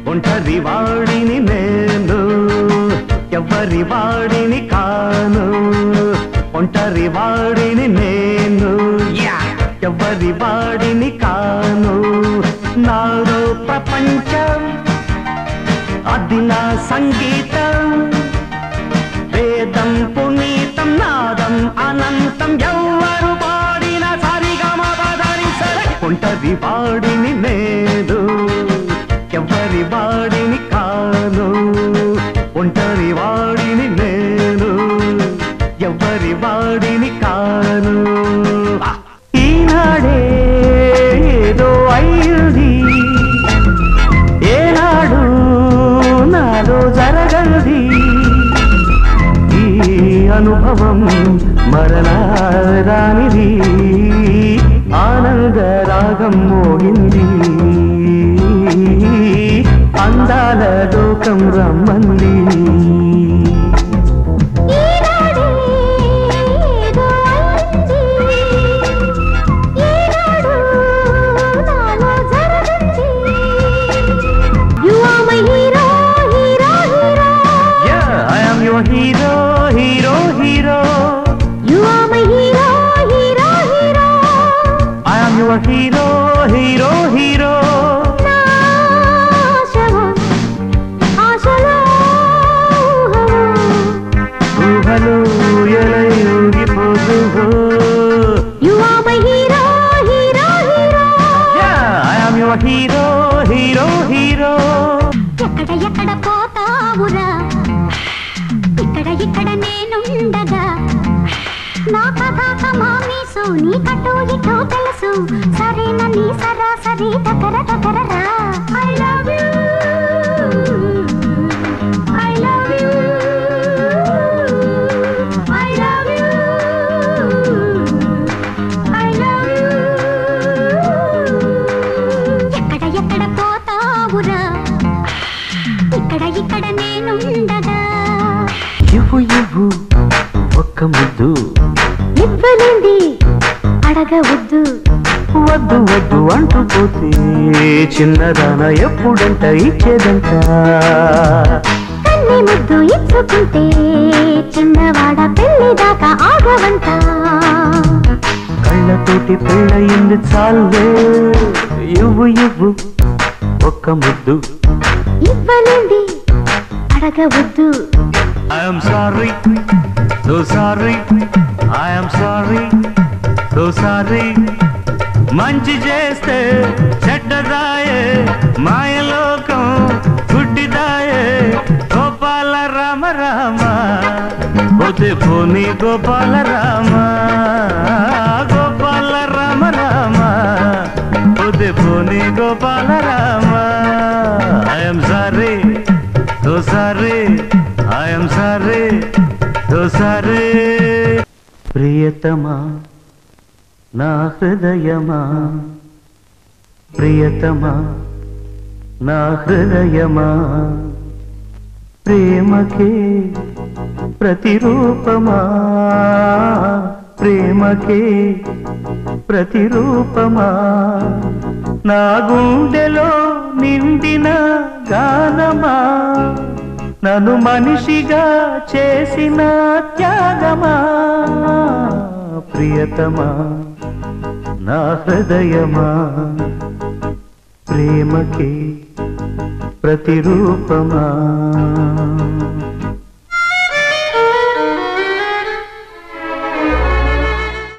ఒంటరి వాడిని నేను ఎవరి వాడిని కాను ఒంటరి వాడిని నేను యా! ఎవరి వాడిని కాను నాలో ప్రపంచం అది నా సంగీతం వేదం పునీతం నాదం అనంతం ఎవ్వరు పాడిన సరిగమ పదని సరే ఒంటరి వాడిని నేను ఎవరి వాడిని కాను ఒంటరి వాడిని నేను ఎవరి వాడిని కాను ఆ! ఈనాడే ఏదో అయ్యింది ఏనాడు నాలో జరగది ఈ అనుభవం మరలా రానిది ఆనంద రాగం మోగింది అందాల లోకం రమ్మంది ఈనాడే ఏదో అయింది ఈనాడు నాలో జరగంది you are my hero hero hero Yeah, I am your hero, hero, hero. You are my hero hero hero I am your hero, hero, hero. నా ఆశవో ఆశలో ఊహవో ఊహలు ఎలై ఊగిపోతువో. You are my hero hero hero Yeah, I am your hero, hero, hero. ఎక్కడ ఎక్కడ పోతావురా ఇక్కడ ఇక్కడ నేనుండగా నా కథాక మామీసు నీ కట్టు ఇటో తెలుసు సరేనా నీ సరాసరి దగ్గర దగ్గర రా I love you I love you I love you I love you ఎక్కడ ఎక్కడ పోతావురా ఇక్కడ ఇక్కడ నేనుండగా ఇవ్వు ఇవ్వు ఒక్క ముద్దు ఇవ్వలేంది అడగవద్దు వద్దు వద్దు అంటూ పోతే చిన్నదాన ఎప్పుడంట ఇచ్చేదంట కన్ని ముద్దు ఇచ్చుకుంటే చిన్నవాడ పెళ్లి దాకా ఆగవంట కళ్ళతోటి పెళ్ళయింది చాలే ఇవ్వు ఇవ్వు ఒక్క ముద్దు ఇవ్వలేంది అడగవద్దు I'm sorry so sorry I'm sorry so sorry మంచి చేస్తే చెడ్డదాయే మాయలోకం గుడ్డిదాయే గోపాల రామ రామ పోతే పోని గోపాల రామ గోపాల రామ రామ పోతే పోని Gopala Rama I'm sorry so sorry I'm sorry so sorry ప్రియతమా నా హృదయమా ప్రియతమా నా హృదయమా ప్రేమకే ప్రతిరూపమా ప్రేమకే ప్రతిరూపమా నా గుండెలో నిండిన గానమా నన్ను మనిషిగా చేసిన త్యాగమా ప్రియతమా నా హృదయమా ప్రేమకి ప్రతిరూపమా